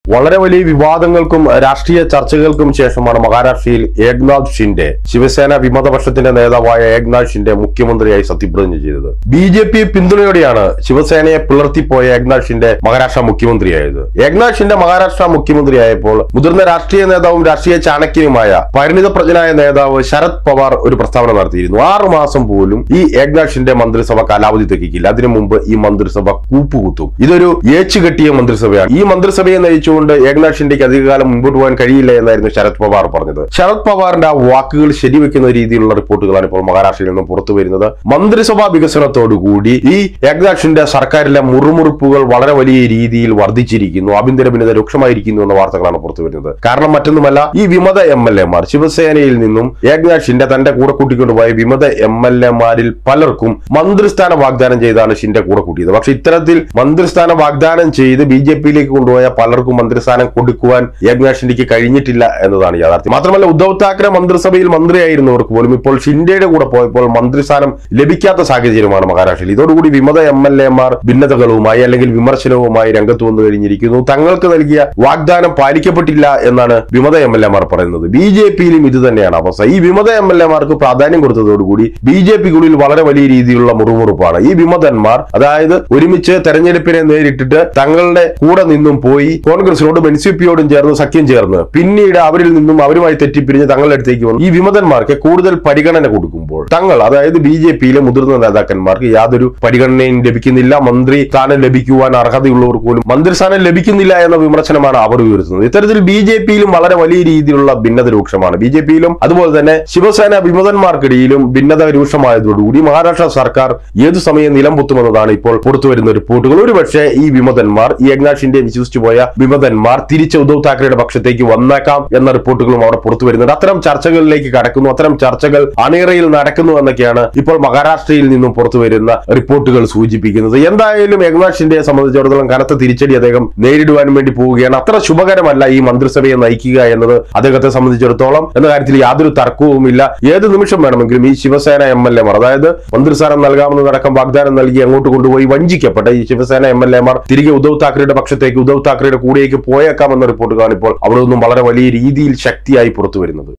വളരെ വലിയ വിവാദങ്ങൾക്കും രാഷ്ട്രീയ ചർച്ചകൾക്കും ശേഷമാണ് മഹാരാഷ്ട്രയിൽ ഏക്നാഥ് ഷിൻഡെ ശിവസേന വിമതപക്ഷത്തിന്റെ നേതാവായ ഏക്നാഥ് ഷിൻഡെ മുഖ്യമന്ത്രിയായി സത്യപ്രതിജ്ഞ ചെയ്തത് ബി ജെ പി പിന്തുണയോടെയാണ് ശിവസേനയെ പിളർത്തിപ്പോയ ഏക്നാഥ് ഷിൻഡെ മഹാരാഷ്ട്ര മുഖ്യമന്ത്രിയായത് ഏക്നാഥ് ഷിൻഡെ മഹാരാഷ്ട്ര മുഖ്യമന്ത്രിയായപ്പോൾ മുതിർന്ന രാഷ്ട്രീയ നേതാവും രാഷ്ട്രീയ ചാണക്യനുമായ പരിണിതപ്രജ്ഞനായ നേതാവ് ശരത് പവാർ ഒരു പ്രസ്താവന നടത്തിയിരുന്നു ആറു മാസം പോലും ഈ ഏക്നാഥ് ഷിൻഡെ മന്ത്രിസഭ കാലാവധി തെക്കിക്കില്ല അതിനു മുമ്പ് ഈ മന്ത്രിസഭ കൂപ്പുകുത്തും ഇതൊരു ഏച്ചുകെട്ടിയ മന്ത്രിസഭയാണ് ഈ മന്ത്രിസഭയെ നയിച്ചുകൊണ്ട് ഏകനാഥ് ഷിൻഡെക്ക് അധികകാലം മുമ്പോട്ട് പോകാൻ കഴിയില്ല എന്നായിരുന്നു ശരത് പവാർ പറഞ്ഞത് ശരത് പവാറിന്റെ ആ വാക്കുകൾ ശരിവെക്കുന്ന രീതിയിലുള്ള റിപ്പോർട്ടുകളാണ് ഇപ്പോൾ മഹാരാഷ്ട്രയിൽ നിന്നും പുറത്തു വരുന്നത് മന്ത്രിസഭാ വികസനത്തോടുകൂടി ഈ ഏകനാഥ് ഷിൻഡെ സർക്കാരിലെ മുറുമുറുപ്പുകൾ വളരെ വലിയ രീതിയിൽ വർദ്ധിച്ചിരിക്കുന്നു ആഭ്യന്തര ഭിന്നത രൂക്ഷമായിരിക്കുന്നു എന്ന വാർത്തകളാണ് പുറത്തു വരുന്നത് കാരണം മറ്റൊന്നുമല്ല ഈ വിമത എം എൽ എമാർ ശിവസേനയിൽ നിന്നും ഏകനാഥ് ഷിൻഡെ തന്റെ കൂടെ കൂട്ടിക്കൊണ്ടുപോയ വിമത എം എൽ എമാരിൽ പലർക്കും മന്ത്രിസ്ഥാനം വാഗ്ദാനം ചെയ്താണ് ഷിൻഡെ കൂടെ കൂട്ടിയത് പക്ഷെ ഇത്തരത്തിൽ മന്ത്രിസ്ഥാനം വാഗ്ദാനം ചെയ്ത് ബി ജെ പിയിലേക്ക് കൊണ്ടുപോയ പലർക്കും മന്ത്രിസ്ഥാനം കൊടുക്കുവാൻ ഏകനാഥ് ഷിൻഡെക്ക് കഴിഞ്ഞിട്ടില്ല എന്നതാണ് യാഥാർത്ഥ്യം മാത്രമല്ല ഉദ്ധവ് താക്കറെ മന്ത്രിസഭയിൽ മന്ത്രിയായിരുന്നവർക്ക് പോലും ഇപ്പോൾ ഷിൻഡെയുടെ കൂടെ പോയപ്പോൾ മന്ത്രിസ്ഥാനം ലഭിക്കാത്ത സാഹചര്യമാണ് മഹാരാഷ്ട്രയിൽ ഇതോടുകൂടി വിമത എം എൽ എമാർ ഭിന്നതകളുമായി അല്ലെങ്കിൽ വിമർശനവുമായി രംഗത്ത് വന്നു കഴിഞ്ഞിരിക്കുന്നു തങ്ങൾക്ക് നൽകിയ വാഗ്ദാനം പാലിക്കപ്പെട്ടില്ല എന്നാണ് വിമത എം എൽ എമാർ പറയുന്നത് ബി ജെ പിയിലും ഇത് തന്നെയാണ് അവസ്ഥ ഈ വിമത എം എൽ എമാർക്ക് പ്രാധാന്യം കൊടുത്തതോടുകൂടി ബി ജെ പിക്കുള്ളിൽ വളരെ വലിയ രീതിയിലുള്ള മുറുമുറുപ്പാണ് ഈ വിമതന്മാർ അതായത് ഒരുമിച്ച് തെരഞ്ഞെടുപ്പിനെ നേരിട്ടിട്ട് തങ്ങളുടെ കൂടെ നിന്നും പോയി കോൺഗ്രസിനോടും എൻ സി പിയോടും ചേർന്ന് സഖ്യം ചേർന്ന് പിന്നീട് അവരിൽ നിന്നും അവരുമായി തെറ്റിപ്പിരിഞ്ഞ് തങ്ങളുടെ അടുത്തേക്ക് വന്നു ഈ വിമതന്മാർക്ക് കൂടുതൽ പരിഗണന കൊടുക്കുമ്പോൾ തങ്ങൾ അതായത് ബി ജെ പിയിലെ മുതിർന്ന നേതാക്കന്മാർക്ക് യാതൊരു പരിഗണനയും ലഭിക്കുന്നില്ല മന്ത്രി സ്ഥാനം ലഭിക്കുവാൻ അർഹതയുള്ളവർക്ക് പോലും മന്ത്രിസ്ഥാനം ലഭിക്കുന്നില്ല എന്ന വിമർശനമാണ് അവർ ഉയർത്തുന്നത് ഇത്തരത്തിൽ ബി ജെ പിയിലും വളരെ വലിയ രീതിയിലുള്ള ഭിന്നത രൂക്ഷമാണ് ബി ജെ പിയിലും അതുപോലെ തന്നെ ശിവസേന വിമതന്മാർക്കിടയിലും ഭിന്നത രൂക്ഷമായതോടുകൂടി മഹാരാഷ്ട്ര സർക്കാർ ഏതു സമയം നിലംപൊത്തുമെന്നതാണ് ഇപ്പോൾ പുറത്തുവരുന്ന റിപ്പോർട്ടുകൾ ഒരുപക്ഷെ ഈ വിമതന്മാർ ഈ ഏകനാഥ് ഷിൻഡെ വിശ്വസിച്ചു പോയ വിമതന്മാർ തിരിച്ച് ഉദ്ധവ് താക്കറെയുടെ പക്ഷത്തേക്ക് വന്നേക്കാം എന്ന റിപ്പോർട്ടുകളും അവിടെ പുറത്തു വരുന്നുണ്ട് അത്തരം ചർച്ചകളിലേക്ക് കടക്കുന്നു അത്തരം ചർച്ചകൾ അണിയറയിൽ നടക്കുന്നു എന്നൊക്കെയാണ് ഇപ്പോൾ മഹാരാഷ്ട്രയിൽ നിന്നും പുറത്തു വരുന്ന റിപ്പോർട്ടുകൾ സൂചിപ്പിക്കുന്നത് എന്തായാലും ഏകനാഥ് ഷിൻഡെയെ സംബന്ധിച്ചിടത്തോളം കനത്ത തിരിച്ചടി അദ്ദേഹം നേരിടുവാൻ വേണ്ടി പോവുകയാണ് അത്ര ശുഭകരമല്ല ഈ മന്ത്രിസഭയെ നയിക്കുക എന്നത് അദ്ദേഹത്തെ സംബന്ധിച്ചിടത്തോളം എന്ന കാര്യത്തിൽ യാതൊരു തർക്കവുമില്ല ഏത് നിമിഷം വേണമെങ്കിലും ഈ ശിവസേന എം എൽ എമാർ അതായത് മന്ത്രിസ്ഥാനം നൽകാമെന്നതടക്കം വാഗ്ദാനം നൽകി അങ്ങോട്ട് കൊണ്ടുപോയി വഞ്ചിക്കപ്പെട്ട ഈ ശിവസേന എം എൽ എമാർ തിരികെ ഉദ്ധവ് താക്കറെയുടെ പക്ഷത്തേക്ക് ഉദ്ധവ് താക്കറെയുടെ കൂടെയൊക്കെ പോയേക്കാമെന്ന റിപ്പോർട്ടുകളാണ് ഇപ്പോൾ അവിടെ നിന്നും വളരെ വലിയ രീതിയിൽ ശക്തിയായി പുറത്തു വരുന്നത്